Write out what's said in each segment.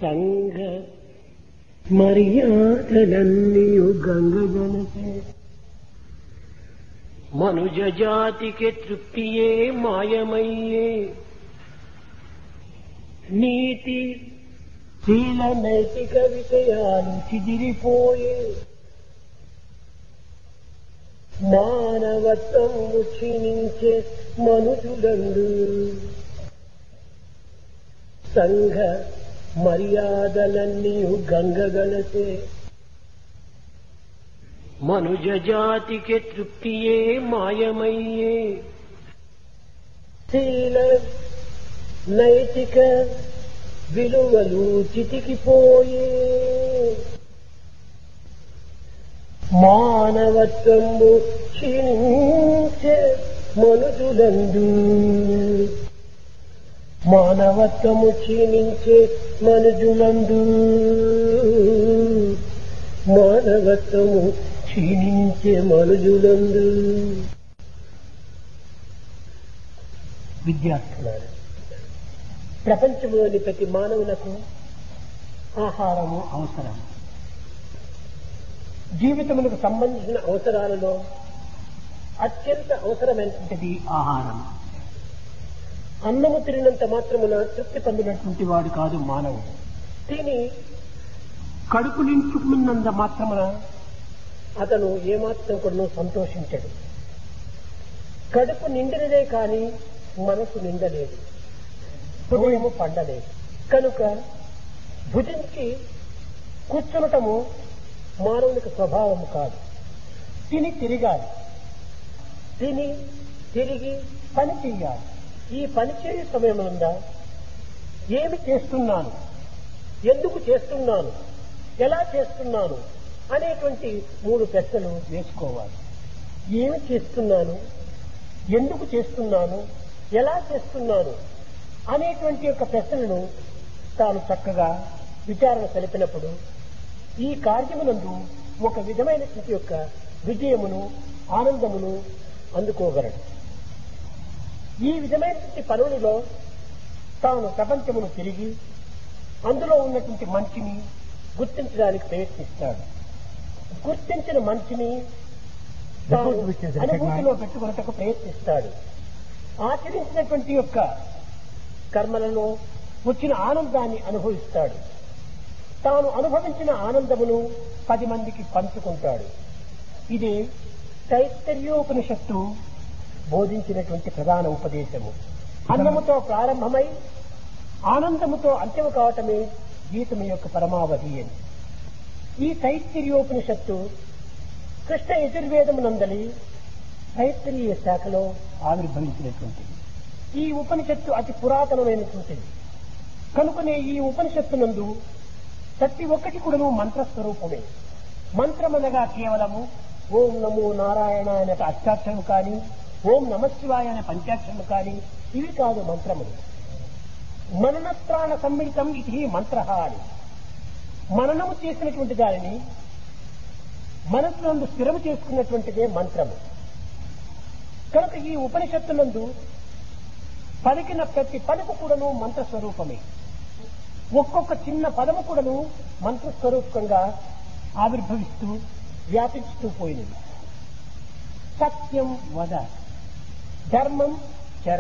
సంఘ మర్యాదలన్నీయు గంగగనసే మనుజ జాతికి తృప్తియే మాయమయ్యే నీతి శీల నైతిక విషయాలు చిదిరిపోయే మానవత్వం క్షీణించే మనుషులందు సంఘ మర్యాదలన్నీ గంగగలసే మనుజ జాతికి తృప్తియే మాయమయ్యే శీల నైతిక విలువలు చితికిపోయే మానవత్వము క్షీణించే మనుషులందు మానవత్వము క్షీణించే మనుజులందు మానవత్వము క్షీణించే మనుజులందు విద్యార్థులారు ప్రపంచంలోని ప్రతి మానవులకు ఆహారము అవసరం జీవితములకు సంబంధించిన అవసరాలలో అత్యంత అవసరమైనటువంటిది ఆహారం అన్నము తిరిగినంత మాత్రమున తృప్తి పొందినటువంటి వాడు కాదు మానవుడు తిని కడుపు నించుకున్నంత మాత్రమున అతను ఏమాత్రం కూడా సంతోషించడు కడుపు నిండినదే కాని మనసు నిండలేదు హృదయము పండలేదు కనుక భుజించి కూర్చునటము మానవునికి స్వభావము కాదు తిని తిరగాలి తిని తిరిగి పని చెయ్యాలి ఈ పని చేయే సమయముందా ఏమి చేస్తున్నాను ఎందుకు చేస్తున్నాను ఎలా చేస్తున్నాను అనేటువంటి మూడు ప్రశ్నలు వేసుకోవాలి ఏమి చేస్తున్నాను ఎందుకు చేస్తున్నాను ఎలా చేస్తున్నాను అనేటువంటి యొక్క ప్రశ్నలను తాను చక్కగా విచారణ తెలిపినప్పుడు ఈ కార్యమునందు ఒక విధమైనటువంటి యొక్క విజయమును ఆనందమును అందుకోగలడు ఈ విధమైనటువంటి పనులలో తాను ప్రపంచమును తిరిగి అందులో ఉన్నటువంటి మంచిని గుర్తించడానికి ప్రయత్నిస్తాడు గుర్తించిన మంచిని తాను అనుభూతిలో పెట్టుకున్నటకు ప్రయత్నిస్తాడు ఆచరించినటువంటి యొక్క కర్మలలో వచ్చిన ఆనందాన్ని అనుభవిస్తాడు తాను అనుభవించిన ఆనందమును పది మందికి పంచుకుంటాడు ఇది తైత్తర్యోపనిషత్తు బోధించినటువంటి ప్రధాన ఉపదేశము అన్నముతో ప్రారంభమై ఆనందముతో అంత్యము కావటమే గీతం యొక్క పరమావధి అని ఈ తైత్తిర్యోపనిషత్తు కృష్ణ యజుర్వేదమునందలి తైత్తరీయ శాఖలో ఆవిర్భవించినటువంటిది ఈ ఉపనిషత్తు అతి పురాతనమైనటువంటిది కనుకనే ఈ ఉపనిషత్తునందు ప్రతి ఒక్కటి కూడాను మంత్రస్వరూపమే మంత్రమనగా కేవలము ఓం నమో నారాయణ అనే అష్టాక్షరం కానీ ఓం నమశివాయ అనే పంచాక్షరం కానీ ఇవి కాదు మంత్రములు మననత్రాణ సమ్మిళితం ఇది మంత్ర అని మననము చేసినటువంటి దానిని మనసునందు స్థిరము చేసుకున్నటువంటిదే మంత్రము కనుక ఈ ఉపనిషత్తునందు పలికిన ప్రతి పలుకు కూడాను మంత్రస్వరూపమే ఒక్కొక్క చిన్న పదము కూడాను మంత్రస్వరూపంగా ఆవిర్భవిస్తూ వ్యాపించుతూ పోయినది సత్యం వద ధర్మం చర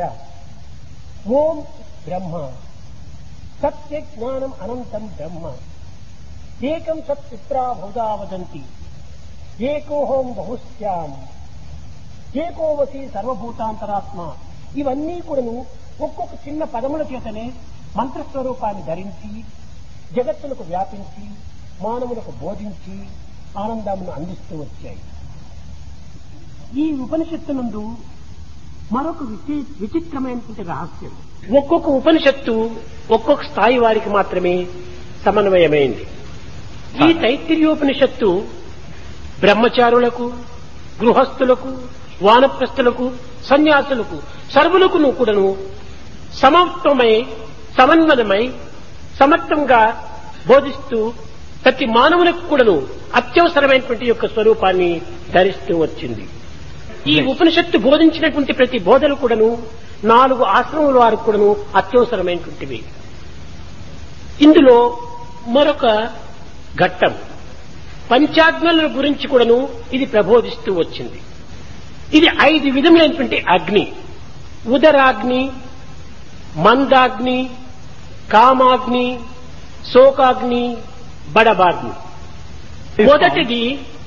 ఓం బ్రహ్మ సత్య జ్ఞానం అనంతం బ్రహ్మ ఏకం సత్ పిత్రా బహుదా వదంతి ఏకోహం బహుశ్యాం ఏకోవసి సర్వభూతాంతరాత్మ ఇవన్నీ కూడాను ఒక్కొక్క చిన్న పదముల చేతనే మంత్రస్వరూపాన్ని ధరించి జగత్తులకు వ్యాపించి మానవులకు బోధించి ఆనందమును అందిస్తూ వచ్చాయి ఈ ఉపనిషత్తు మరొక విచి- విచిత్రమైనటువంటి రహస్యం ఒక్కొక్క ఉపనిషత్తు ఒక్కొక్క స్థాయి వారికి మాత్రమే సమన్వయమైంది ఈ తైత్తిర్యోపనిషత్తు బ్రహ్మచారులకు గృహస్థులకు వానప్రస్థులకు సన్యాసులకు సర్వులకు కూడాను సమత్వమై సమన్వయమై సమర్థంగా బోధిస్తూ ప్రతి మానవునికి కూడాను అత్యవసరమైనటువంటి యొక్క స్వరూపాన్ని ధరిస్తూ వచ్చింది ఈ ఉపనిషత్తు బోధించినటువంటి ప్రతి బోధలు కూడాను నాలుగు ఆశ్రమముల వారికి కూడాను అత్యవసరమైనటువంటివి ఇందులో మరొక ఘట్టం పంచాగ్నుల గురించి కూడాను ఇది ప్రబోధిస్తూ వచ్చింది ఇది ఐదు విధములైనటువంటి అగ్ని ఉదరాగ్ని మందాగ్ని కామాగ్ని శోకాగ్ని బడబాగ్ని మొదటిది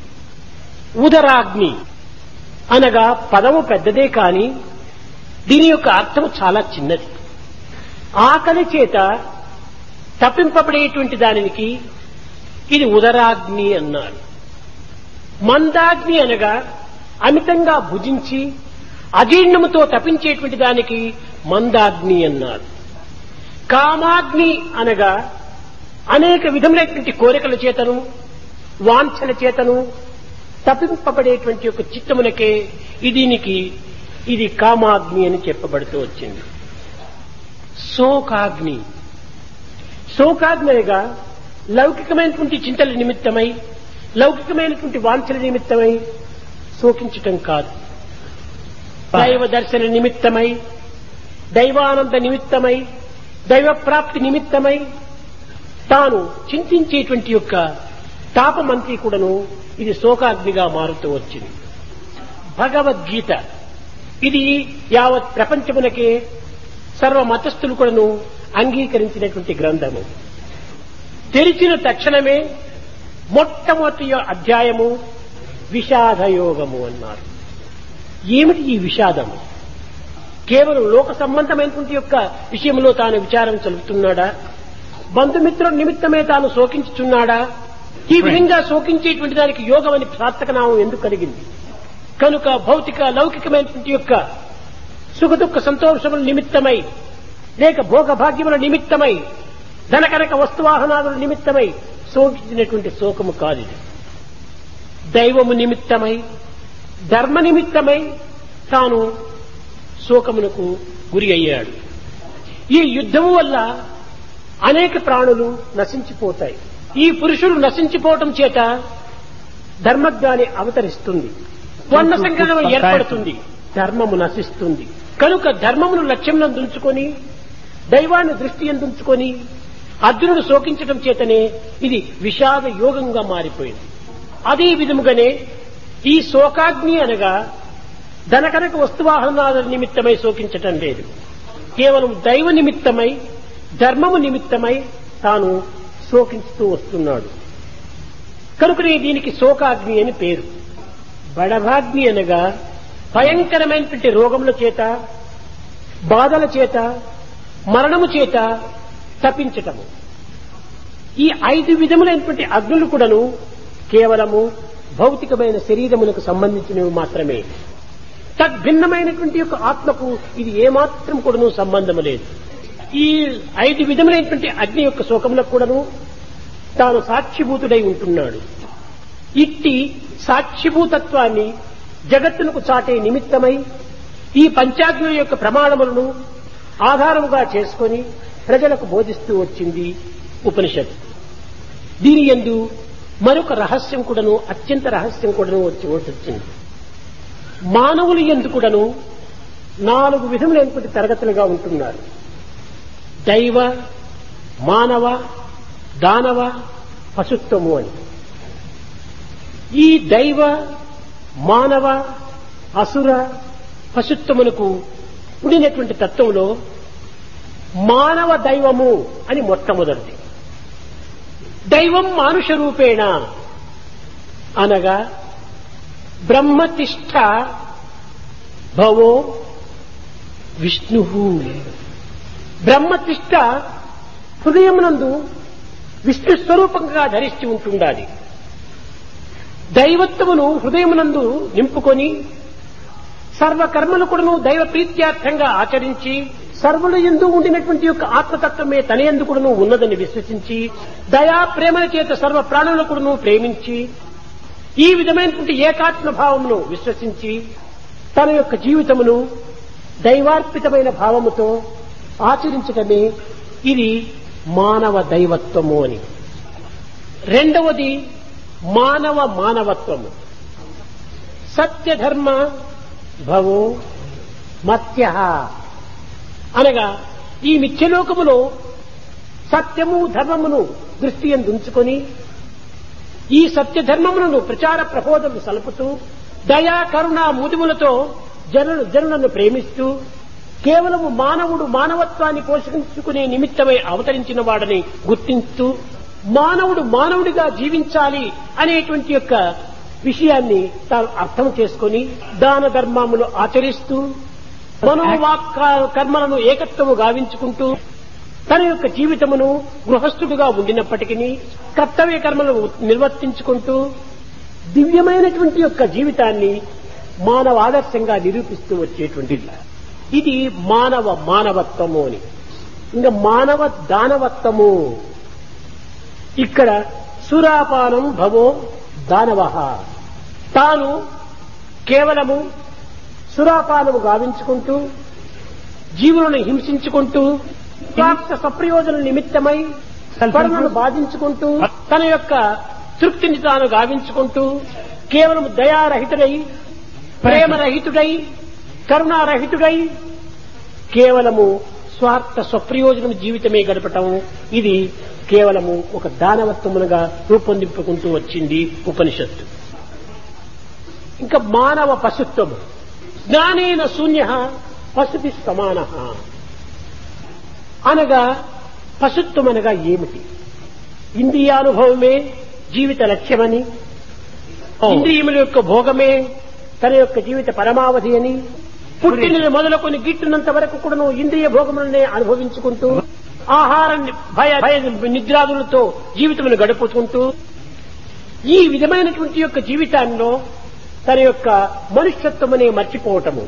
ఉదరాగ్ని అనగా పదము పెద్దదే కాని దీని యొక్క అర్థం చాలా చిన్నది ఆకలి చేత తప్పింపబడేటువంటి దానికి ఇది ఉదరాగ్ని అన్నారు మందాగ్ని అనగా అమితంగా భుజించి అజీర్ణముతో తప్పించేటువంటి దానికి మందాగ్ని అన్నారు కామాగ్ని అనగా అనేక విధములైనటువంటి కోరికల చేతను వాంఛల చేతను తప్పింపబడేటువంటి యొక్క చిత్తమునకే ఈ దీనికి ఇది కామాగ్ని అని చెప్పబడుతూ వచ్చింది శోకాగ్ని శోకాగ్ని అనగా లౌకికమైనటువంటి చింతల నిమిత్తమై లౌకికమైనటువంటి వాంఛల నిమిత్తమై శోకించటం కాదు దైవ దర్శన నిమిత్తమై దైవానంద నిమిత్తమై దైవ ప్రాప్తి నిమిత్తమై తాను చింతించేటువంటి యొక్క తాపమంతి కూడాను ఇది శోకాగ్నిగా మారుతూ వచ్చింది భగవద్గీత ఇది యావత్ ప్రపంచమునకే సర్వ మతస్థులు కూడాను అంగీకరించినటువంటి గ్రంథము తెరిచిన తక్షణమే మొట్టమొదటి అధ్యాయము విషాదయోగము అన్నారు ఏమిటి ఈ విషాదము కేవలం లోక సంబంధమైనటువంటి యొక్క విషయంలో తాను విచారం చలుపుతున్నాడా బంధుమిత్రుల నిమిత్తమే తాను శోకించుచున్నాడా ఈ విధంగా శోకించేటువంటి దానికి యోగం అని సార్థక నామం ఎందుకు కలిగింది కనుక భౌతిక లౌకికమైనటువంటి యొక్క సుఖ దుఃఖ సంతోషముల నిమిత్తమై లేక భోగ భాగ్యముల నిమిత్తమై ధనకనక వస్తువాహనాదుల నిమిత్తమై శోకించినటువంటి శోకము కాదు ఇది దైవము నిమిత్తమై ధర్మ నిమిత్తమై తాను శోకమునకు గురి అయ్యాడు ఈ యుద్ధము వల్ల అనేక ప్రాణులు నశించిపోతాయి ఈ పురుషుడు నశించిపోవటం చేత ధర్మజ్ఞాని అవతరిస్తుంది వర్ణ సంగ్రహం ఏర్పడుతుంది ధర్మము నశిస్తుంది కనుక ధర్మమును లక్ష్యం దుంచుకొని దైవాన్ని దృష్టి ఎందుంచుకొని అర్జునుడు శోకించటం చేతనే ఇది విషాద యోగంగా మారిపోయింది అదే విధముగానే ఈ శోకాగ్ని అనగా ధనకనక వస్తువాహనాల నిమిత్తమై శోకించటం లేదు కేవలం దైవ నిమిత్తమై ధర్మము నిమిత్తమై తాను శోకించుతూ వస్తున్నాడు కనుకనే దీనికి శోకాగ్ని అని పేరు బడభాగ్ని అనగా భయంకరమైనటువంటి రోగముల చేత బాధల చేత మరణము చేత తప్పించటము ఈ ఐదు విధములైనటువంటి అగ్నులు కూడాను కేవలము భౌతికమైన శరీరములకు సంబంధించినవి మాత్రమే తద్భిన్నమైనటువంటి యొక్క ఆత్మకు ఇది ఏమాత్రం కూడాను సంబంధం లేదు ఈ ఐదు విధములైనటువంటి అగ్ని యొక్క శోకములకు కూడాను తాను సాక్షిభూతుడై ఉంటున్నాడు ఇట్టి సాక్షిభూతత్వాన్ని జగత్తునకు చాటే నిమిత్తమై ఈ పంచాగ్నుల యొక్క ప్రమాణములను ఆధారముగా చేసుకొని ప్రజలకు బోధిస్తూ వచ్చింది ఉపనిషత్ దీని ఎందు మరొక రహస్యం కూడాను అత్యంత రహస్యం కూడాను వచ్చి వచ్చింది మానవులు ఎందు కూడాను నాలుగు విధములైనటువంటి తరగతులుగా ఉంటున్నారు దైవ మానవ దానవ పశుత్వము అని ఈ దైవ మానవ అసుర పశుత్వమునకు ఉండినటువంటి తత్వంలో మానవ దైవము అని మొట్టమొదటిది దైవం మానుష రూపేణ అనగా బ్రహ్మతిష్ట భవో విష్ణు బ్రహ్మతిష్ట హృదయమునందు విష్ణు స్వరూపంగా ధరించి ఉంటుండాలి దైవత్వమును హృదయమునందు నింపుకొని సర్వకర్మలు కూడాను దైవ ప్రీత్యార్థంగా ఆచరించి సర్వుల ఎందు ఉండినటువంటి యొక్క ఆత్మతత్వమే తన ఎందు కూడాను ఉన్నదని విశ్వసించి దయా ప్రేమల చేత సర్వ ప్రాణులను కూడాను ప్రేమించి ఈ విధమైనటువంటి ఏకాత్మ భావమును విశ్వసించి తన యొక్క జీవితమును దైవార్పితమైన భావముతో ఆచరించడమే ఇది మానవ దైవత్వము అని రెండవది మానవ మానవత్వము సత్యధర్మ భవో మత్య అనగా ఈ మిథ్యలోకములో సత్యము ధర్మమును దృష్టి ఉంచుకొని ఈ సత్య ధర్మములను ప్రచార ప్రబోధములు సలుపుతూ దయా కరుణ ముదిములతో జనులు జనులను ప్రేమిస్తూ కేవలము మానవుడు మానవత్వాన్ని పోషించుకునే నిమిత్తమై అవతరించిన వాడని గుర్తించుతూ మానవుడు మానవుడిగా జీవించాలి అనేటువంటి యొక్క విషయాన్ని తాను అర్థం చేసుకొని దాన ధర్మములు ఆచరిస్తూ మనోవాక్ కర్మలను ఏకత్వము గావించుకుంటూ తన యొక్క జీవితమును గృహస్థుడుగా ఉండినప్పటికీ కర్తవ్య కర్మలు నిర్వర్తించుకుంటూ దివ్యమైనటువంటి యొక్క జీవితాన్ని మానవ ఆదర్శంగా నిరూపిస్తూ వచ్చేటువంటిది ఇది మానవ మానవత్వము అని ఇంకా మానవ దానవత్వము ఇక్కడ సురాపానం భవో దానవ తాను కేవలము సురాపానము గావించుకుంటూ జీవులను హింసించుకుంటూ స్వార్థ సప్రయోజన నిమిత్తమై పరులను బాధించుకుంటూ తన యొక్క తృప్తిని తాను గావించుకుంటూ కేవలం దయారహితుడై ప్రేమరహితుడై కరుణారహితుడై కేవలము స్వార్థ స్వప్రయోజనం జీవితమే గడపటం ఇది కేవలము ఒక దానవత్వములుగా రూపొందింపుకుంటూ వచ్చింది ఉపనిషత్తు ఇంకా మానవ పశుత్వము జ్ఞానేన శూన్య పశుతి సమాన అనగా పశుత్వం అనగా ఏమిటి ఇంద్రియానుభవమే జీవిత లక్ష్యమని ఇంద్రియముల యొక్క భోగమే తన యొక్క జీవిత పరమావధి అని పుట్టిన మొదలుకొని గిట్టున్నంత వరకు కూడాను ఇంద్రియ భోగములనే అనుభవించుకుంటూ ఆహారాన్ని భయ భయ నిద్రాదులతో జీవితమును గడుపుకుంటూ ఈ విధమైనటువంటి యొక్క జీవితాల్లో తన యొక్క మనుష్యత్వమనే మర్చిపోవటము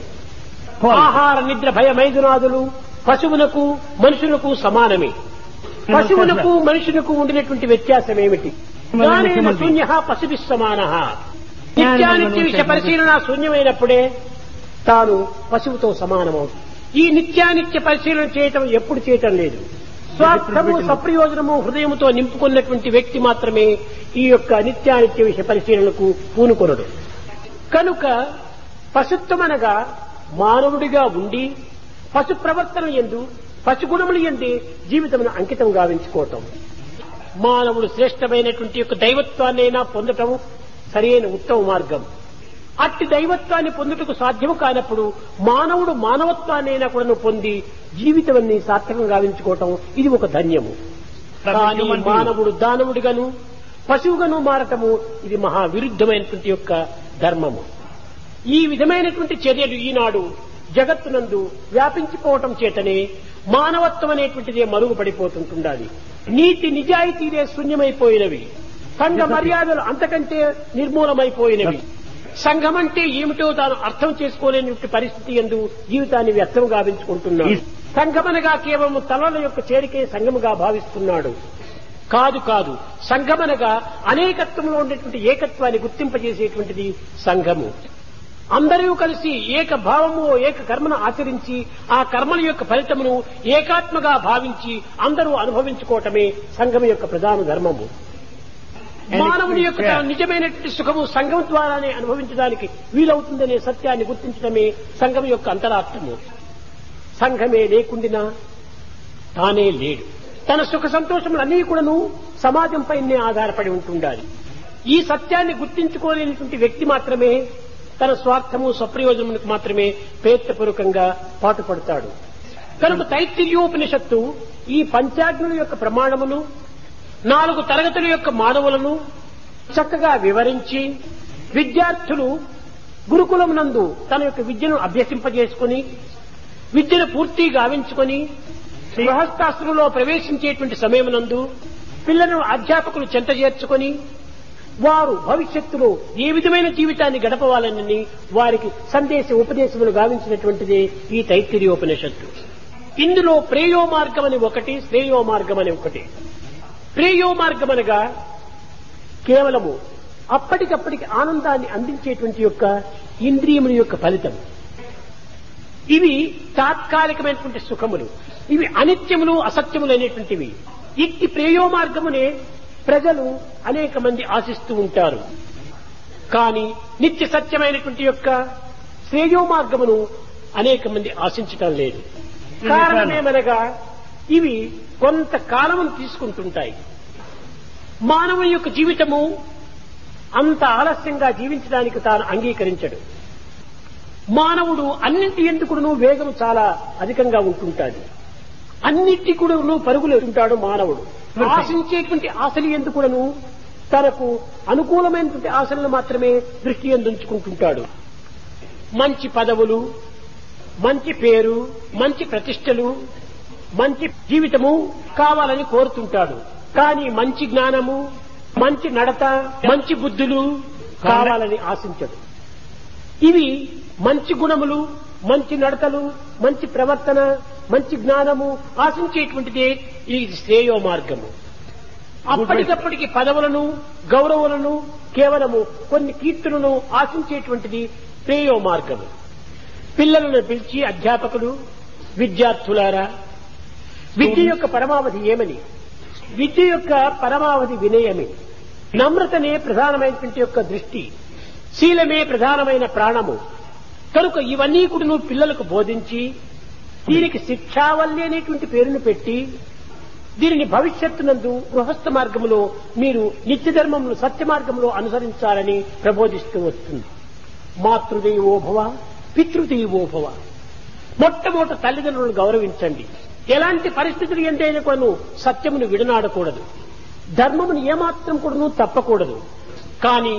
ఆహార నిద్ర భయ మైదునాదులు పశువులకు మనుషులకు సమానమే పశువులకు మనుషులకు ఉండినటువంటి వ్యత్యాసం ఏమిటి జ్ఞానేన శూన్య పశుభి సమాన నిత్యానిత్య విషయ పరిశీలన శూన్యమైనప్పుడే తాను పశువుతో సమానమవుతుంది ఈ నిత్యానిత్య పరిశీలన చేయటం ఎప్పుడు చేయటం లేదు స్వార్థము సప్రయోజనము హృదయముతో నింపుకున్నటువంటి వ్యక్తి మాత్రమే ఈ యొక్క నిత్యానిత్య విషయ పరిశీలనకు పూనుకొనడు కనుక పశుత్వమనగా మానవుడిగా ఉండి పశు ప్రవర్తన ఎందు పశుగుణములు ఎందే జీవితమును అంకితం గావించుకోవటం మానవుడు శ్రేష్టమైనటువంటి యొక్క దైవత్వాన్నైనా పొందటం సరైన ఉత్తమ మార్గం అట్టి దైవత్వాన్ని పొందుటకు సాధ్యము కానప్పుడు మానవుడు మానవత్వాన్నైనా కూడా పొంది జీవితాన్ని సార్థకం గావించుకోవటం ఇది ఒక ధన్యము కానీ మానవుడు దానవుడిగాను పశువుగాను మారటము ఇది మహా విరుద్ధమైనటువంటి యొక్క ధర్మము ఈ విధమైనటువంటి చర్యలు ఈనాడు జగత్తునందు వ్యాపించిపోవటం చేతనే మానవత్వం అనేటువంటిదే మరుగుపడిపోతుంటుండాలి నీతి నిజాయితీలే శూన్యమైపోయినవి సంఘ మర్యాదలు అంతకంటే నిర్మూలమైపోయినవి సంఘం అంటే ఏమిటో తాను అర్థం చేసుకోలేని పరిస్థితి ఎందు జీవితాన్ని వ్యర్థం గావించుకుంటున్నాడు సంఘమనగా కేవలం తలల యొక్క చేరికే సంఘముగా భావిస్తున్నాడు కాదు కాదు సంఘమనగా అనేకత్వంలో ఉండేటువంటి ఏకత్వాన్ని గుర్తింపజేసేటువంటిది సంఘము అందరూ కలిసి ఏక భావము ఏక కర్మను ఆచరించి ఆ కర్మల యొక్క ఫలితమును ఏకాత్మగా భావించి అందరూ అనుభవించుకోవటమే సంఘం యొక్క ప్రధాన ధర్మము మానవుని యొక్క తన నిజమైనటువంటి సుఖము సంఘం ద్వారానే అనుభవించడానికి వీలవుతుందనే సత్యాన్ని గుర్తించడమే సంఘం యొక్క అంతరార్థము సంఘమే లేకుండినా తానే లేడు తన సుఖ సంతోషములన్నీ కూడాను సమాజంపైనే ఆధారపడి ఉంటుండాలి ఈ సత్యాన్ని గుర్తించుకోలేనటువంటి వ్యక్తి మాత్రమే తన స్వార్థము స్వప్రయోజనములకు మాత్రమే ప్రయత్నపూర్వకంగా పాటుపడతాడు కనుక తైత్తిర్యోపనిషత్తు ఈ పంచాగ్నుల యొక్క ప్రమాణమును నాలుగు తరగతుల యొక్క మానవులను చక్కగా వివరించి విద్యార్థులు గురుకులం నందు తన యొక్క విద్యను అభ్యసింపజేసుకుని విద్యను పూర్తి గావించుకొని గృహస్థాశ్రమంలో ప్రవేశించేటువంటి సమయమునందు పిల్లలను అధ్యాపకులు చెంత చేర్చుకొని వారు భవిష్యత్తులో ఏ విధమైన జీవితాన్ని గడపవాలని వారికి సందేశ ఉపదేశములు గావించినటువంటిదే ఈ తైత్తిర్యోపనిషత్తు ఇందులో ప్రేయో మార్గం అని ఒకటి శ్రేయో మార్గం అని ఒకటి ప్రేయో మార్గం అనగా కేవలము అప్పటికప్పటికి ఆనందాన్ని అందించేటువంటి యొక్క ఇంద్రియముల యొక్క ఫలితం ఇవి తాత్కాలికమైనటువంటి సుఖములు ఇవి అనిత్యములు అసత్యములు అనేటువంటివి ఇట్టి ప్రేయో మార్గమునే ప్రజలు అనేక మంది ఆశిస్తూ ఉంటారు కానీ నిత్య సత్యమైనటువంటి యొక్క శ్రేయో మార్గమును అనేక మంది ఆశించటం లేదు కారణమేమనగా ఇవి కొంతకాలం తీసుకుంటుంటాయి మానవుని యొక్క జీవితము అంత ఆలస్యంగా జీవించడానికి తాను అంగీకరించడు మానవుడు అన్నింటి ఎందుకును వేగం చాలా అధికంగా ఉంటుంటాడు అన్నిటి కూడాను పరుగులు ఉంటాడు మానవుడు ఆశించేటువంటి ఆశలు ఎందుకును తనకు అనుకూలమైనటువంటి ఆశలను మాత్రమే దృష్టి ఎందుంచుకుంటుంటాడు మంచి పదవులు మంచి పేరు మంచి ప్రతిష్టలు మంచి జీవితము కావాలని కోరుతుంటాడు కానీ మంచి జ్ఞానము మంచి నడత మంచి బుద్ధులు కావాలని ఆశించడు ఇవి మంచి గుణములు మంచి నడతలు మంచి ప్రవర్తన మంచి జ్ఞానము ఆశించేటువంటిదే ఈ శ్రేయో మార్గము అప్పటికప్పటికి పదవులను గౌరవులను కేవలము కొన్ని కీర్తులను ఆశించేటువంటిది శ్రేయో మార్గము పిల్లలను పిలిచి అధ్యాపకులు విద్యార్థులారా విద్య యొక్క పరమావధి ఏమని విద్య యొక్క పరమావధి వినయమే నమ్రతనే ప్రధానమైనటువంటి యొక్క దృష్టి శీలమే ప్రధానమైన ప్రాణము కనుక ఇవన్నీ కూడా నువ్వు పిల్లలకు బోధించి దీనికి శిక్షావల్లి అనేటువంటి పేరును పెట్టి దీనిని భవిష్యత్తునందు గృహస్థ మార్గంలో మీరు నిత్య ధర్మమును సత్య మార్గంలో అనుసరించాలని ప్రబోధిస్తూ వస్తుంది మాతృదేవోభవ పితృదేవోభవ మొట్టమొదట తల్లిదండ్రులను గౌరవించండి ఎలాంటి పరిస్థితులు ఎంతైనా కొను సత్యమును విడనాడకూడదు ధర్మమును ఏమాత్రం కూడాను తప్పకూడదు కానీ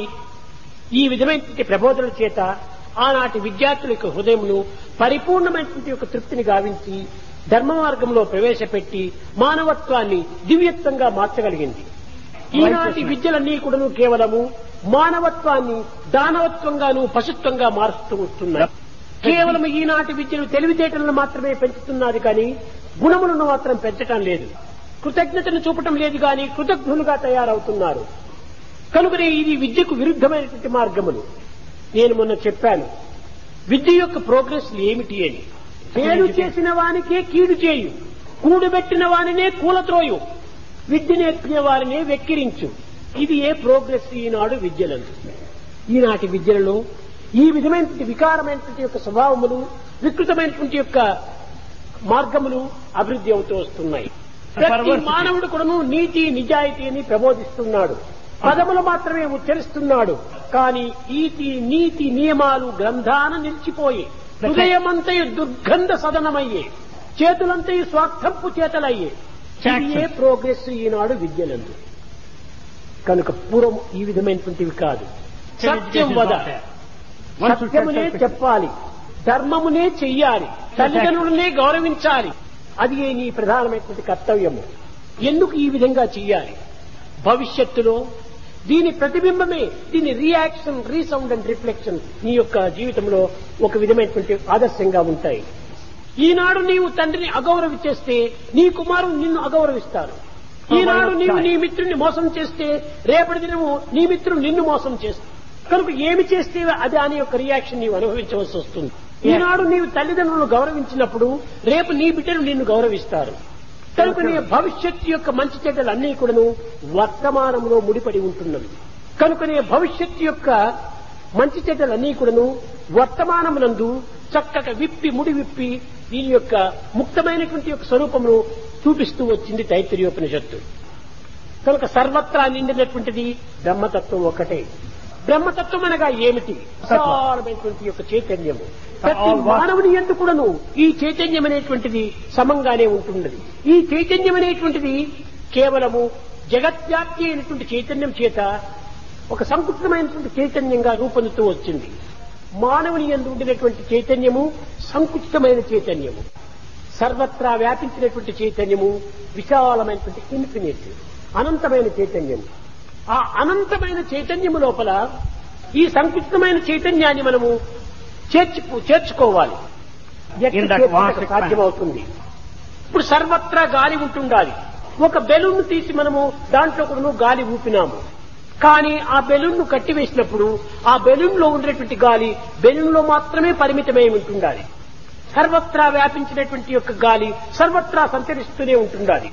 ఈ విధమైనటువంటి ప్రబోధనల చేత ఆనాటి విద్యార్థుల యొక్క హృదయమును పరిపూర్ణమైనటువంటి యొక్క తృప్తిని గావించి ధర్మ మార్గంలో ప్రవేశపెట్టి మానవత్వాన్ని దివ్యత్వంగా మార్చగలిగింది ఈనాటి విద్యలన్నీ కూడాను కేవలము మానవత్వాన్ని దానవత్వంగాను పశుత్వంగా మారుస్తూ వస్తున్నాయి కేవలం ఈనాటి విద్యను తెలివితేటలను మాత్రమే పెంచుతున్నది కానీ గుణములను మాత్రం పెంచటం లేదు కృతజ్ఞతను చూపటం లేదు కానీ కృతజ్ఞులుగా తయారవుతున్నారు కనుకనే ఇది విద్యకు విరుద్ధమైనటువంటి మార్గములు నేను మొన్న చెప్పాను విద్య యొక్క ప్రోగ్రెస్ ఏమిటి అని మేలు చేసిన వానికే కీడు చేయు కూడుబెట్టిన వానినే కూలత్రోయు విద్య నేర్పిన వారినే వెక్కిరించు ఇది ఏ ప్రోగ్రెస్ ఈనాడు విద్యలందు ఈనాటి విద్యలలో ఈ విధమైనటువంటి వికారమైనటువంటి యొక్క స్వభావములు వికృతమైనటువంటి యొక్క మార్గములు అభివృద్ధి అవుతూ వస్తున్నాయి ప్రతి మానవుడు కూడాను నీతి నిజాయితీని ప్రబోధిస్తున్నాడు పదములు మాత్రమే ఉచ్చరిస్తున్నాడు కానీ ఈతి నీతి నియమాలు గ్రంథాన నిలిచిపోయి హృదయమంతయు దుర్గంధ సదనమయ్యే చేతులంతయు స్వార్థంపు చేతలయ్యే ఇది ఏ ప్రోగ్రెస్ ఈనాడు విద్యలందు కనుక పూర్వం ఈ విధమైనటువంటివి కాదు సత్యం వద సత్యమునే చెప్పాలి ధర్మమునే చెయ్యాలి తల్లిదండ్రులనే గౌరవించాలి అది నీ ప్రధానమైనటువంటి కర్తవ్యము ఎందుకు ఈ విధంగా చెయ్యాలి భవిష్యత్తులో దీని ప్రతిబింబమే దీని రియాక్షన్ రీసౌండ్ అండ్ రిఫ్లెక్షన్ నీ యొక్క జీవితంలో ఒక విధమైనటువంటి ఆదర్శంగా ఉంటాయి ఈనాడు నీవు తండ్రిని అగౌరవించేస్తే నీ కుమారుడు నిన్ను అగౌరవిస్తారు ఈనాడు నీవు నీ మిత్రుడిని మోసం చేస్తే రేపటి దినము నీ మిత్రుడు నిన్ను మోసం చేస్తారు కనుక ఏమి చేస్తే అది దాని యొక్క రియాక్షన్ నీవు అనుభవించవలసి వస్తుంది ఈనాడు నీవు తల్లిదండ్రులను గౌరవించినప్పుడు రేపు నీ బిడ్డలు నిన్ను గౌరవిస్తారు కనుక నీ భవిష్యత్తు యొక్క మంచి చెడ్డలు అన్నీ కూడాను వర్తమానంలో ముడిపడి ఉంటున్నవి కనుక నీ భవిష్యత్తు యొక్క మంచి చెడ్డలన్నీ కూడాను వర్తమానమునందు చక్కగా విప్పి ముడి విప్పి దీని యొక్క ముక్తమైనటువంటి యొక్క స్వరూపమును చూపిస్తూ వచ్చింది తైత్రీయోపనిషత్తు కనుక సర్వత్రా నిండినటువంటిది బ్రహ్మతత్వం ఒకటే బ్రహ్మతత్వం అనగా ఏమిటి విశాలమైనటువంటి యొక్క చైతన్యము ప్రతి మానవుని ఎందు కూడాను ఈ చైతన్యం అనేటువంటిది సమంగానే ఉంటున్నది ఈ చైతన్యం అనేటువంటిది కేవలము జగత్వ్యాప్తి అయినటువంటి చైతన్యం చేత ఒక సంకుచితమైనటువంటి చైతన్యంగా రూపొందుతూ వచ్చింది మానవుని ఎందు ఉండినటువంటి చైతన్యము సంకుచితమైన చైతన్యము సర్వత్రా వ్యాపించినటువంటి చైతన్యము విశాలమైనటువంటి ఇన్ఫినిట్ అనంతమైన చైతన్యం ఆ అనంతమైన చైతన్యము లోపల ఈ సంకుచితమైన చైతన్యాన్ని మనము చేర్చు చేర్చుకోవాలి ఎక్కడ In that చేర్చుటకు vast expanse. సాధ్యమవుతుంది ఇప్పుడు సర్వత్రా గాలి ఉంటుండాలి ఒక బెలూన్ తీసి మనము దాంట్లో కూడా గాలి ఊపినాము కానీ ఆ బెలూన్ ను కట్టివేసినప్పుడు ఆ బెలూన్ లో ఉండేటువంటి గాలి బెలూన్ లో మాత్రమే పరిమితమై ఉంటుండాలి సర్వత్రా వ్యాపించినటువంటి యొక్క గాలి సర్వత్రా సంచరిస్తూనే ఉంటుండాలి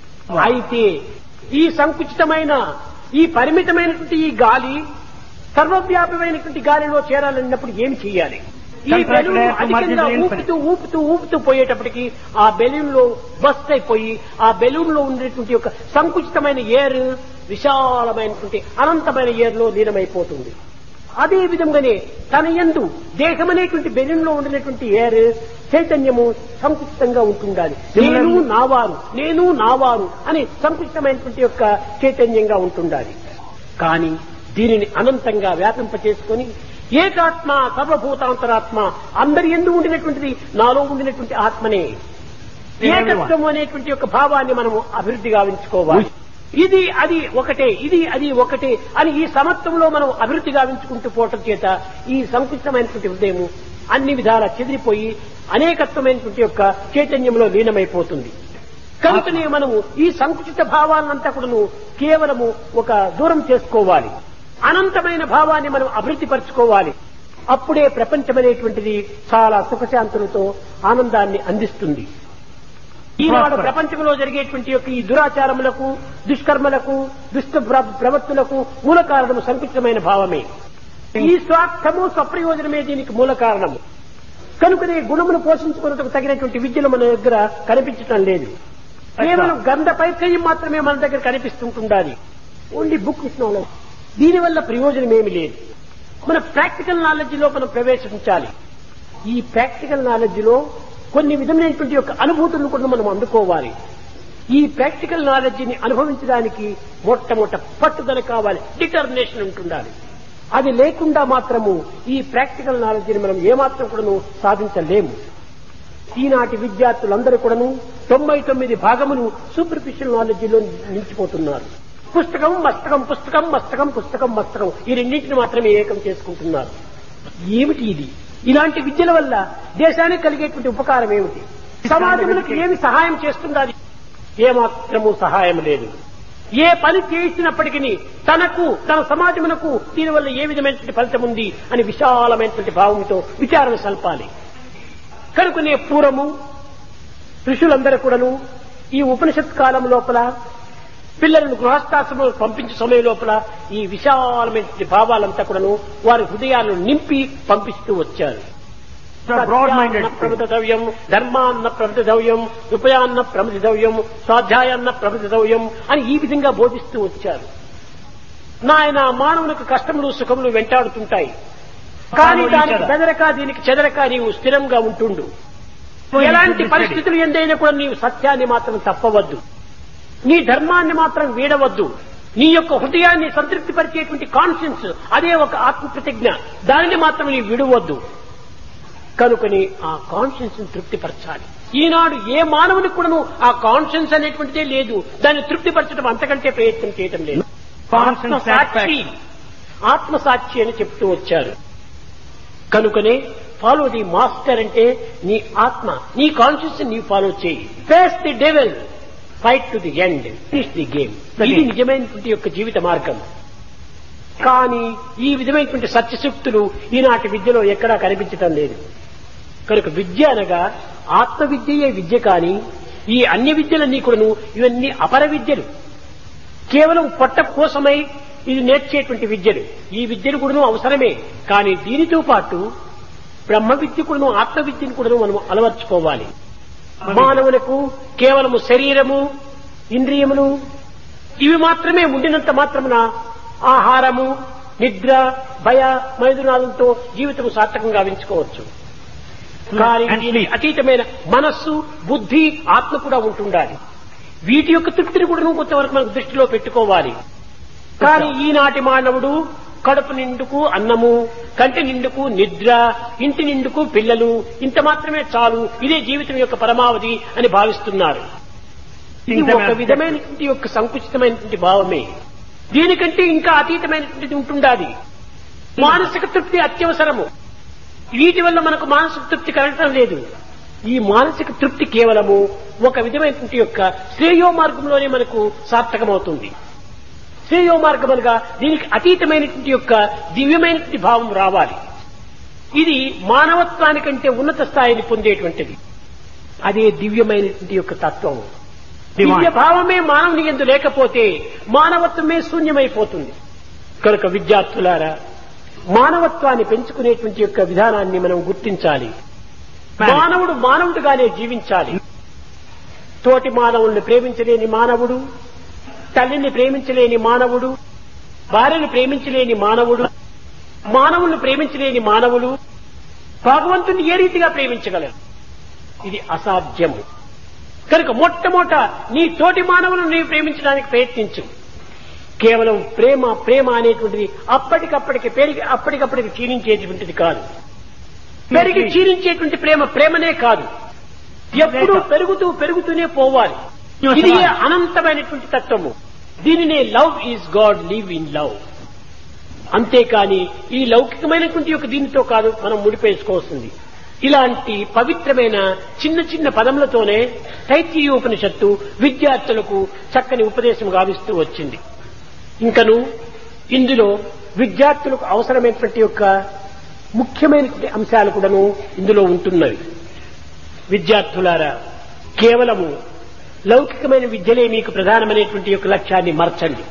అయితే ఈ సంకుచితమైన ఈ పరిమితమైనటువంటి ఈ గాలి సర్వవ్యాపమైనటువంటి గాలిలో చేరాలన్నప్పుడు ఏమి చేయాలి ఈ contracted balloon air to merge అధికంగా into infinite. ఊపుతూ ఊపుతూ ఊపుతూ పోయేటప్పటికి ఆ బెలూన్ లో బస్ట్ అయిపోయి ఆ బెలూన్ లో ఉండేటువంటి యొక్క సంకుచితమైన ఎయిర్ విశాలమైనటువంటి అనంతమైన ఎయిర్ లో లీనమైపోతుంది అదే విధంగానే తన యందు దేహమనేటువంటి బెలూన్ లో ఉండినటువంటి ఎయిర్ చైతన్యము సంకుచితంగా ఉంటుండాలి నేను నావారు నేను నావారు అని సంకుచితమైనటువంటి యొక్క చైతన్యంగా ఉంటుండాలి కానీ దీనిని అనంతంగా వ్యాపింప చేసుకొని ఏకాత్మ సర్వభూతాంతరాత్మ అందరి ఎందు ఉండినటువంటిది నాలో ఉండినటువంటి ఆత్మనే ఏకత్వం అనేటువంటి యొక్క భావాన్ని మనము అభివృద్ధి గావించుకోవాలి ఇది అది ఒకటే ఇది అది ఒకటే అని ఈ సమత్వంలో మనం అభివృద్ధి గావించుకుంటూ పోవటం చేత ఈ సంకుచితమైనటువంటి హృదయము అన్ని విధాలా చెదిరిపోయి అనేకత్వమైనటువంటి యొక్క చైతన్యంలో లీనమైపోతుంది కనుకనే మనము ఈ సంకుచిత భావాలంతా కూడాను కేవలము ఒక దూరం చేసుకోవాలి అనంతమైన భావాన్ని మనం అభివృద్ధి పరచుకోవాలి అప్పుడే ప్రపంచమనేటువంటిది చాలా సుఖశాంతులతో ఆనందాన్ని అందిస్తుంది ఈనాడు ప్రపంచంలో జరిగేటువంటి యొక్క ఈ దురాచారములకు దుష్కర్మలకు దుష్ట ప్ర- ప్రవృత్తులకు మూల కారణము సంకుచితమైన భావమే ఈ స్వార్థము స్వప్రయోజనమే దీనికి మూల కారణము కనుకనే గుణమును పోషించుకున్నట్టుకు తగినటువంటి విద్యలు మన దగ్గర కనిపించటం లేదు కేవలం గంధ పైత్రయం మాత్రమే మన దగ్గర కనిపిస్తుంటుండాలి ఓన్లీ బుక్ నాలెడ్జ్ దీనివల్ల ప్రయోజనం ఏమి లేదు మన ప్రాక్టికల్ నాలెడ్జ్ లో మనం ప్రవేశించాలి ఈ ప్రాక్టికల్ నాలెడ్జ్ లో కొన్ని విధమైనటువంటి యొక్క అనుభూతులను కూడా మనం అందుకోవాలి ఈ ప్రాక్టికల్ నాలెడ్జ్ ని అనుభవించడానికి మొట్టమొదట పట్టుదల కావాలి డిటర్మినేషన్ ఉంటుండాలి అది లేకుండా మాత్రము ఈ ప్రాక్టికల్ నాలెడ్జ్ ని మనం ఏమాత్రం కూడాను సాధించలేము ఈనాటి విద్యార్థులందరూ కూడాను తొంభై తొమ్మిది భాగములు సూపర్ఫిషియల్ నాలెడ్జ్ లో నిలిచిపోతున్నారు పుస్తకం మస్తకం పుస్తకం మస్తకం పుస్తకం మస్తకం ఈ రెండింటిని మాత్రమే ఏకం చేసుకుంటున్నారు ఏమిటి ఇది ఇలాంటి విద్యల వల్ల దేశానికి కలిగేటువంటి ఉపకారం ఏమిటి సమాజములకు ఏమి సహాయం చేస్తుండాలి ఏమాత్రము సహాయం లేదు ఏ పని చేసినప్పటికీ తనకు తన సమాజమునకు దీనివల్ల ఏ విధమైనటువంటి ఫలితం ఉంది అని విశాలమైనటువంటి భావంతో విచారణ సల్పాలి కనుకనే పూర్వము ఋషులందరూ కూడాను ఈ ఉపనిషత్ కాలం లోపల పిల్లలను గృహస్థాశ్రమంలో పంపించే సమయం లోపల ఈ విశాలమైన భావాలంతా కూడాను వారి హృదయాలను నింపి పంపిస్తూ వచ్చారు broad-minded సత్యాన్న ప్రమదితవ్యం ధర్మాన్న ప్రమదితవ్యం ఉపయాన్న ప్రమదితవ్యం స్వాధ్యాయాన్న ప్రమదితవ్యం అని ఈ విధంగా బోధిస్తూ వచ్చారు నాయన మానవునికి కష్టములు సుఖములు వెంటాడుతుంటాయి కానీ దానికి బెదరక దీనికి చెదరక నీవు స్థిరంగా ఉంటుండు ఎలాంటి పరిస్థితులు ఎందైనా కూడా నీవు సత్యాన్ని మాత్రం తప్పవద్దు నీ ధర్మాన్ని మాత్రం వీడవద్దు నీ యొక్క హృదయాన్ని సంతృప్తిపరిచేటువంటి కాన్షియన్స్ అదే ఒక ఆత్మ ప్రతిజ్ఞ దానిని మాత్రం నీ విడవద్దు కనుకని ఆ కాన్షియన్స్ ని తృప్తిపరచాలి ఈనాడు ఏ మానవునికి కూడాను ఆ కాన్షియన్స్ అనేటువంటిదే లేదు దాన్ని తృప్తిపరచడం అంతకంటే ప్రయత్నం చేయటం లేదు Conscious ఆత్మసాక్షి ఆత్మసాక్షి అని చెప్తూ వచ్చారు కనుకనే ఫాలో ది మాస్టర్ అంటే నీ ఆత్మ నీ కాన్షియస్ నీ ఫాలో చేయి face the devil fight to the end finish the game ఇది నిజమైనటువంటి యొక్క జీవిత మార్గం కానీ ఈ విధమైనటువంటి సత్యశక్తులు ఈనాటి విద్యలో ఎక్కడా కనిపించటం లేదు కనుక విద్య అనగా ఆత్మ విద్యయే విద్య కానీ ఈ అన్య విద్యలన్నీ కూడాను ఇవన్నీ అపర విద్యలు కేవలం పొట్ట కోసమై ఇది నేర్చేటువంటి విద్యలు ఈ విద్యలు కూడాను అవసరమే కానీ దీనితో పాటు బ్రహ్మ విద్య కూడాను ఆత్మ విద్యను కూడాను మనం అలవర్చుకోవాలి మానవులకు కేవలము శరీరము ఇంద్రియములు ఇవి మాత్రమే ఉండినంత మాత్రమున ఆహారము నిద్ర భయ మైదునాలతో జీవితం సార్థకంగా గావించుకోవచ్చు కానీ దీని అతీతమైన మనస్సు బుద్ధి ఆత్మ కూడా ఉంటుండాలి వీటి యొక్క తృప్తిని కూడా కొంతవరకు మనకు దృష్టిలో పెట్టుకోవాలి కానీ ఈనాటి మానవుడు కడుపు నిండుకు అన్నము కంటి నిండుకు నిద్ర ఇంటి నిండుకు పిల్లలు ఇంత మాత్రమే చాలు ఇదే జీవితం యొక్క పరమావధి అని భావిస్తున్నారు ఇది ఒక విధమైనటువంటి యొక్క సంకుచితమైనటువంటి భావమే దీనికంటే ఇంకా అతీతమైనటువంటిది ఉంటుండాలి మానసిక తృప్తి అత్యవసరము వీటి వల్ల మనకు మానసిక తృప్తి కలగటం లేదు ఈ మానసిక తృప్తి కేవలము ఒక విధమైనటువంటి యొక్క శ్రేయో మార్గంలోనే మనకు సార్థకమవుతుంది శ్రేయో మార్గం అనగా దీనికి అతీతమైనటువంటి యొక్క దివ్యమైనటువంటి భావం రావాలి ఇది మానవత్వానికంటే ఉన్నత స్థాయిని పొందేటువంటిది అదే దివ్యమైనటువంటి యొక్క తత్వం దివ్య భావమే మానవుని ఎందు లేకపోతే మానవత్వమే శూన్యమైపోతుంది కనుక విద్యార్థులారా మానవత్వాన్ని పెంచుకునేటువంటి యొక్క విధానాన్ని మనం గుర్తించాలి మానవుడు మానవుడుగానే జీవించాలి తోటి మానవుల్ని ప్రేమించలేని మానవుడు తల్లిని ప్రేమించలేని మానవుడు భార్యను ప్రేమించలేని మానవుడు మానవుల్ని ప్రేమించలేని మానవులు భగవంతుని ఏ రీతిగా ప్రేమించగలరు ఇది అసాధ్యము కనుక మొట్టమొదట నీ తోటి మానవులను నీవు ప్రేమించడానికి ప్రయత్నించు కేవలం ప్రేమ ప్రేమ అనేటువంటిది అప్పటికప్పటికి పెరిగి అప్పటికప్పటికి క్షీణించేటువంటిది కాదు పెరిగి క్షీణించేటువంటి ప్రేమ ప్రేమనే కాదు ఎప్పుడూ పెరుగుతూ పెరుగుతూనే పోవాలి ఇది అనంతమైనటువంటి తత్వము దీనినే love is God live in love అంతేకాని ఈ లౌకికమైనటువంటి యొక్క దీనితో కాదు మనం ముడిపేసుకోవాల్సింది ఇలాంటి పవిత్రమైన చిన్న చిన్న పదములతోనే తైత్రీయోపనిషత్తు విద్యార్థులకు చక్కని ఉపదేశం గావిస్తూ వచ్చింది ఇంకను ఇందులో విద్యార్థులకు అవసరమైనటువంటి యొక్క ముఖ్యమైనటువంటి అంశాలు కూడాను ఇందులో ఉంటున్నవి విద్యార్థులారా కేవలము లౌకికమైన విద్యలే మీకు ప్రధానమైనటువంటి యొక్క లక్ష్యాన్ని మర్చండి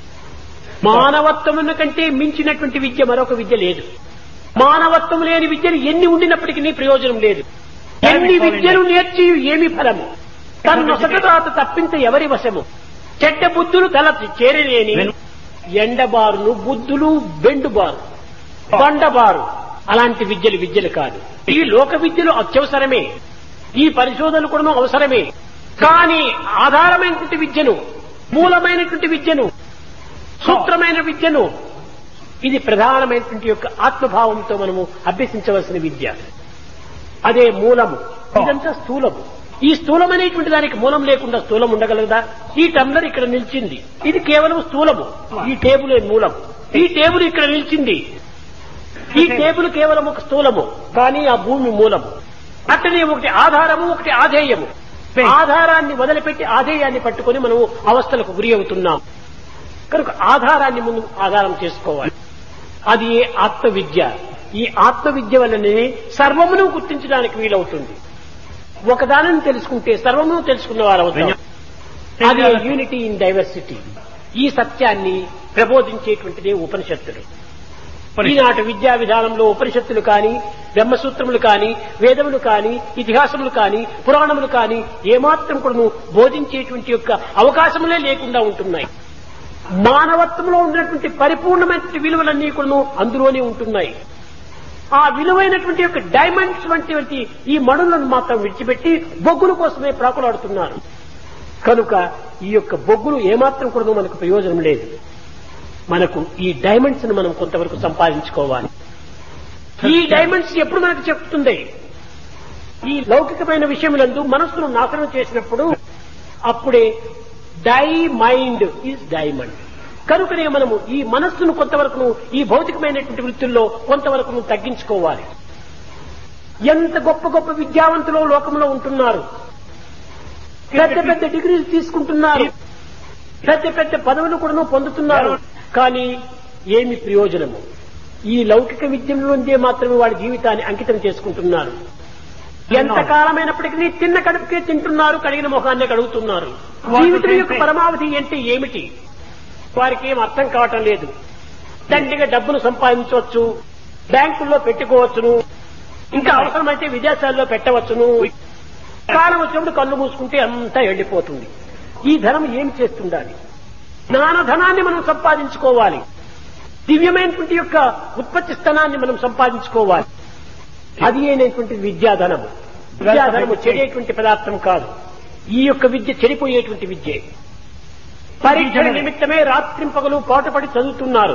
మానవత్వమున కంటే మించినటువంటి విద్య మరొక విద్య లేదు మానవత్వం లేని విద్యలు ఎన్ని ఉండినప్పటికీ ప్రయోజనం లేదు ఎన్ని విద్యలు నేర్చి ఏమి ఫలము తన్నొసట తాత తప్పింత ఎవరి వశము చెడ్డ బుద్ధులు తల చేరలేని ఎండబారును బుద్ధులు బెండుబారు బండబారు అలాంటి విద్యలు విద్యలు కాదు ఈ లోక విద్యలు అత్యవసరమే ఈ పరిశోధనలు కూడా అవసరమే కానీ ఆధారమైనటువంటి విద్యను మూలమైనటువంటి విద్యను సూత్రమైన విద్యను ఇది ప్రధానమైనటువంటి యొక్క ఆత్మభావంతో మనము అభ్యసించవలసిన విద్య అదే మూలము ఇదంతా స్థూలము ఈ స్థూలం అనేటువంటి దానికి మూలం లేకుండా స్థూలం ఉండగలదా ఈ టంబ్లర్ ఇక్కడ నిలిచింది ఇది కేవలం స్థూలము ఈ టేబుల్ మూలం ఈ టేబుల్ ఇక్కడ నిలిచింది ఈ టేబుల్ కేవలం ఒక స్థూలము కానీ ఆ భూమి మూలము అట్టనే ఒకటి ఆధారము ఒకటి ఆధేయము ఆధారాన్ని వదిలిపెట్టి ఆధేయాన్ని పట్టుకొని మనము అవస్థలకు గురి అవుతున్నాం కనుక ఆధారాన్ని ముందు ఆధారం చేసుకోవాలి అది ఏ ఆత్మవిద్య ఈ ఆత్మవిద్య వల్లనే సర్వమును గుర్తించడానికి వీలవుతుంది ఒకదానిని తెలుసుకుంటే సర్వమును తెలుసుకున్న వారు అవుతాం అదే యూనిటీ ఇన్ డైవర్సిటీ ఈ సత్యాన్ని ప్రబోధించేటువంటిదే ఉపనిషత్తులు ఈనాటి విద్యా విధానంలో ఉపనిషత్తులు కాని బ్రహ్మసూత్రములు కాని వేదములు కాని ఇతిహాసములు కాని పురాణములు కాని ఏమాత్రం కూడా బోధించేటువంటి యొక్క అవకాశములే లేకుండా ఉంటున్నాయి మానవత్వంలో ఉన్నటువంటి పరిపూర్ణమైనటువంటి విలువలన్నీ కూడా అందులోనే ఉంటున్నాయి ఆ విలువైనటువంటి యొక్క డైమండ్స్ వంటి ఈ మణులను మాత్రం విడిచిపెట్టి బొగ్గుల కోసమే ప్రాకులాడుతున్నారు కనుక ఈ యొక్క బొగ్గులు ఏమాత్రం కూడా మనకు ప్రయోజనం లేదు మనకు ఈ డైమండ్స్ ను మనం కొంతవరకు సంపాదించుకోవాలి ఈ డైమండ్స్ ఎప్పుడు మనకు చెప్తుంది ఈ లౌకికమైన విషయములందు మనస్సును నాశనం చేసినప్పుడు అప్పుడే డై మైండ్ ఈజ్ డైమండ్ కనుకనే మనము ఈ మనస్సును కొంతవరకు ఈ భౌతికమైనటువంటి వృత్తుల్లో కొంతవరకు తగ్గించుకోవాలి ఎంత గొప్ప గొప్ప విద్యావంతులు లోకంలో ఉంటున్నారు పెద్ద పెద్ద డిగ్రీలు తీసుకుంటున్నారు పెద్ద పెద్ద పదవులు కూడా పొందుతున్నారు కానీ ఏమి ప్రయోజనము ఈ లౌకిక విద్యలోందే మాత్రమే వాడి జీవితాన్ని అంకితం చేసుకుంటున్నారు ఎంత కాలమైనప్పటికీ తిన్న కడుపుకే తింటున్నారు కడిగిన ముఖాన్ని కడుగుతున్నారు జీవితం యొక్క పరమావధి అంటే ఏమిటి వారికి ఏం అర్థం కావటం లేదు దండిగా డబ్బును సంపాదించవచ్చు బ్యాంకుల్లో పెట్టుకోవచ్చును ఇంకా అవసరమైతే విదేశాల్లో పెట్టవచ్చును కాలం వచ్చినప్పుడు కళ్ళు మూసుకుంటే అంతా ఎండిపోతుంది ఈ ధనం ఏం చేస్తుండాలి జ్ఞాన ధనాన్ని మనం సంపాదించుకోవాలి దివ్యమైనటువంటి యొక్క ఉత్పత్తి స్థానాన్ని మనం సంపాదించుకోవాలి అది అయినటువంటి విద్యాధనము విద్యాధనము చెడేటువంటి పదార్థం కాదు ఈ యొక్క విద్య చెడిపోయేటువంటి విద్య పరీక్షల నిమిత్తమే రాత్రింపగలు పాటుపడి చదువుతున్నారు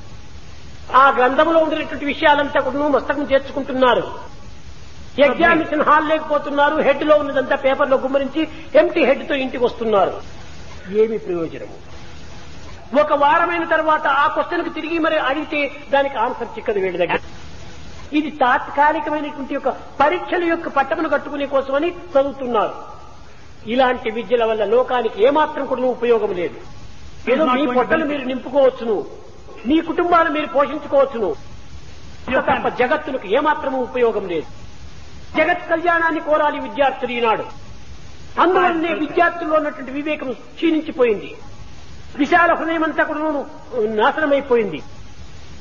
ఆ గ్రంథంలో ఉండినటువంటి విషయాలంతా కూడా మస్తకం చేర్చుకుంటున్నారు ఎగ్జామినేషన్ హాల్ లేకపోతున్నారు హెడ్ లో ఉన్నదంతా పేపర్లో గుమ్మరించి ఎంటీ హెడ్ తో ఇంటికి వస్తున్నారు ఏమి ప్రయోజనము ఒక వారమైన తర్వాత ఆ క్వశ్చన్ కు తిరిగి మరి అడిగితే దానికి ఆన్సర్ చిక్కదు వీడి దగ్గర ఇది తాత్కాలికమైనటువంటి యొక్క పరీక్షల యొక్క పట్టమును కట్టుకునే కోసమని చదువుతున్నారు ఇలాంటి విద్యల వల్ల లోకానికి ఏమాత్రం కూడా ఉపయోగం లేదు ఏదో మీ పొట్టలు మీరు నింపుకోవచ్చును మీ కుటుంబాలు మీరు పోషించుకోవచ్చును తప్ప జగత్తులకు ఏమాత్రము ఉపయోగం లేదు జగత్ కళ్యాణాన్ని కోరాలి విద్యార్థులు ఈనాడు అందువల్లనే విద్యార్థుల్లో ఉన్నటువంటి వివేకం క్షీణించిపోయింది విశాల హృదయం అంతా కూడా నాశనమైపోయింది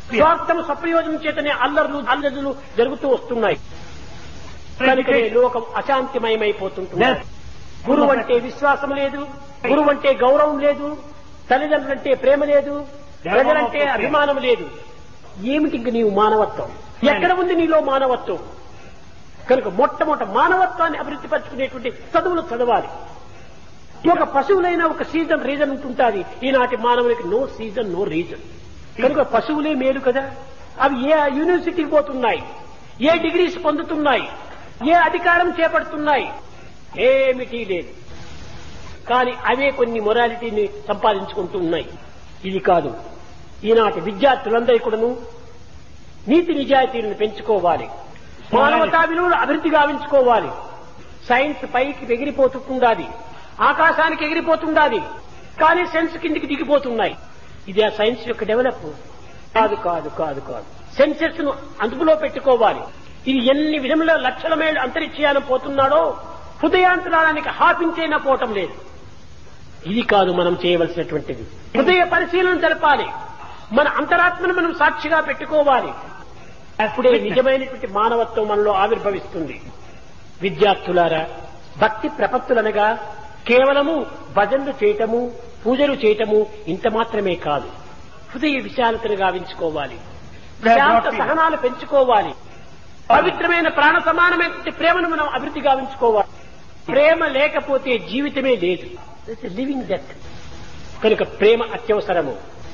స్వార్థము సప్రయోజనం చేతనే అల్లర్లు అల్లర్లు జరుగుతూ వస్తున్నాయి కనుకనే లోకం అశాంతిమయమైపోతుంటుంది Yes. గురువు అంటే విశ్వాసం లేదు గురువు అంటే గౌరవం లేదు తల్లిదండ్రులంటే ప్రేమ లేదు ప్రజలంటే అభిమానం లేదు ఏమిటి ఇంక నీవు మానవత్వం ఎక్కడ ఉంది నీలో మానవత్వం కనుక మొట్టమొదట మానవత్వాన్ని అభివృద్ధి పరచుకునేటువంటి చదువులు చదవాలి ఒక పశువులైన ఒక సీజన్ రీజన్ ఉంటుంటాది ఈనాటి మానవునికి నో సీజన్ నో రీజన్ కనుక పశువులే మేలు కదా అవి ఏ యూనివర్సిటీకి పోతున్నాయి ఏ డిగ్రీస్ పొందుతున్నాయి ఏ అధికారం చేపడుతున్నాయి ఏమిటి లేదు కానీ అవే కొన్ని మొరాలిటీని సంపాదించుకుంటూ ఉన్నాయి ఇది కాదు ఈనాటి విద్యార్థులందరూ కూడాను నీతి నిజాయితీలను పెంచుకోవాలి మానవతా విలువలు అభివృద్ధి గావించుకోవాలి సైన్స్ పైకి ఎగిరిపోతుండాది ఆకాశానికి ఎగిరిపోతుండాది కానీ సెన్స్ కిందికి దిగిపోతున్నాయి ఇది ఆ సైన్స్ యొక్క డెవలప్ కాదు కాదు కాదు కాదు సెన్సెస్ ను అదుపులో పెట్టుకోవాలి ఇది ఎన్ని విధముల లక్షల మేలు అంతరిక్షయానం పోతున్నాడో హృదయాంతరానికి హాపించైనా పోవటం లేదు ఇది కాదు మనం చేయవలసినటువంటిది హృదయ పరిశీలన జరపాలి మన అంతరాత్మను మనం సాక్షిగా పెట్టుకోవాలి అప్పుడే నిజమైనటువంటి మానవత్వం మనలో ఆవిర్భవిస్తుంది విద్యార్థులారా భక్తి ప్రపత్తులనగా కేవలము భజనలు చేయటము పూజలు చేయటము ఇంత మాత్రమే కాదు హృదయ విశాలతను గావించుకోవాలి శాంత సహనాలు పెంచుకోవాలి పవిత్రమైన ప్రాణ సమానమైన ప్రేమను మనం అభివృద్ధి గావించుకోవాలి ప్రేమ లేకపోతే జీవితమే లేదు లివింగ్ డెత్ కనుక ప్రేమ అత్యవసరము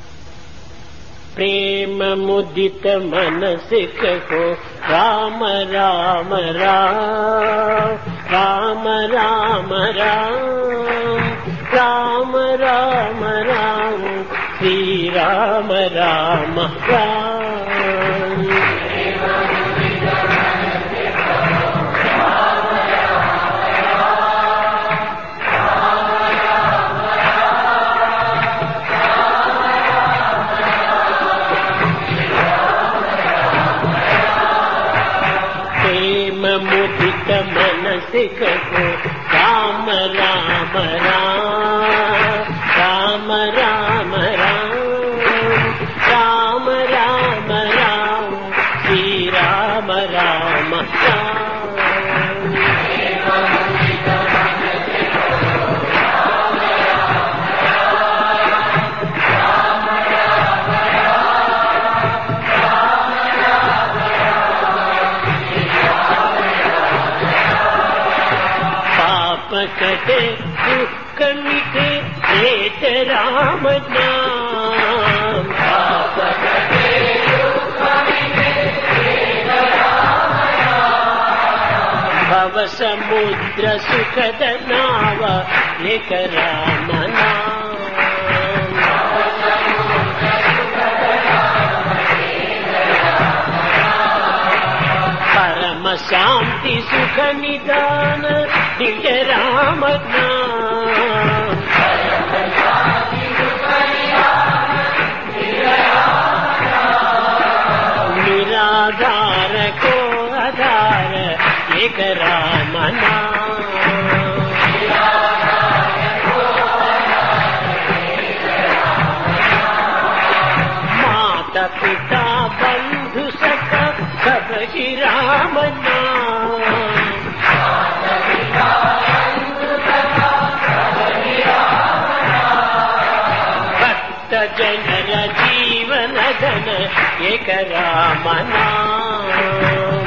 ప్రేమ ముదిత మనసి కహో రామ రామ రామ రామ రామ రామ రామ రామ రామ శ్రీ రామ రామ రామ ప్రేమ ముదిత మనసి కహో రామ రామ రామ రామ రామ రామ రామ రామ శ్రీ రామ రామ రామ पाप कटे दुख मिटे एक राम नाम पाप कटे भव समुद्र सुखद नाव एक राम नाम परम शांति सुख निदान दिव्य राम नाम निराधार को आधार एक राम नाम माता पिता बंधु सखा सब ही राम नाम भक्त जनर जीवन धन एक राम नाम